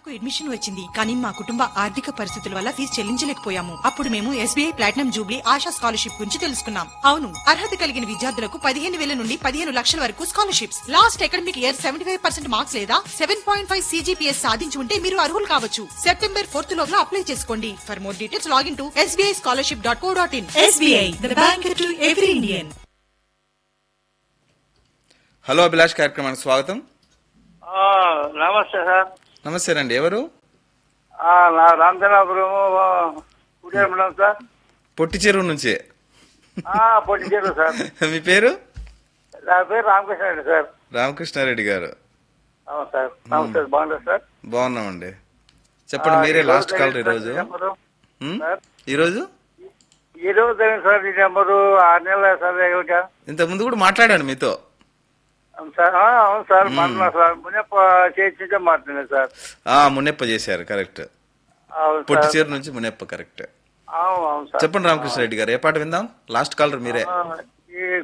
నాకు అడ్మిషన్ వచ్చింది కానీ మా కుటుంబ ఆర్థిక పరిస్థితుల వల్ల ఫీజు చెల్లించలేకపోయాము అప్పుడు మేము SBI platinum jubilee Asha scholarship గురించి తెలుసుకున్నాం అవును అర్హత కలిగిన విద్యార్థులకు పదిహేను వేల నుండి పదిహేను లక్షల వరకు scholarships last academic year seventy five percent marks లేదా సెవెన్ పాయింట్ ఫైవ్ సీజీపీఎస్ సాధించి ఉంటే మీరు అర్హులు కావచ్చు సెప్టెంబర్ ఫోర్త్ లోపల అప్లై చేసుకోండి for more details login to SBI scholarship dot co dot in SBI the bank to every Indian hello Abhilash కార్యక్రమానికి స్వాగతం ఆ, నమస్తే సార్ నమస్తే అండి ఎవరు ఆ, నా రామచంద్రాపురం ఉదయం సార్ పొట్టి చెరువు నుంచి ఆ, పొట్టిచేరు సార్ మీ పేరు నా పేరు రామకృష్ణ రెడ్డి సార్ రామకృష్ణారెడ్డి గారు అవును సార్ నమస్తే బాగుంటుంది సార్ బాగున్నామండి చెప్పండి ఆ, మీరే ఈ లాస్ట్ రోజు కాల్ జరిగింది ఈరోజు సార్ ఈ నెంబరు. ఉమ్? సార్? ఈరోజు ఈ రోజు జరిగింది సార్ ఈ నెంబరు ఆరు నెలల సార్ ఏమిటా ఇంత ముందు కూడా మాట్లాడాను మీతో అవును సార్ ఆ, అవును సార్ మాట్లాడు సార్ మునప్ప చేయించే మాట్లాడాను సార్ ఆ మునెప్ప చేశారు కరెక్ట్ అవును పొట్టి సార్ చెరువు నుంచి మునెప్ప కరెక్ట్ అవును అవును సార్ చెప్పండి రామకృష్ణారెడ్డి గారు ఏ పాట విందాం లాస్ట్ కాలర్ మీరే ఆ,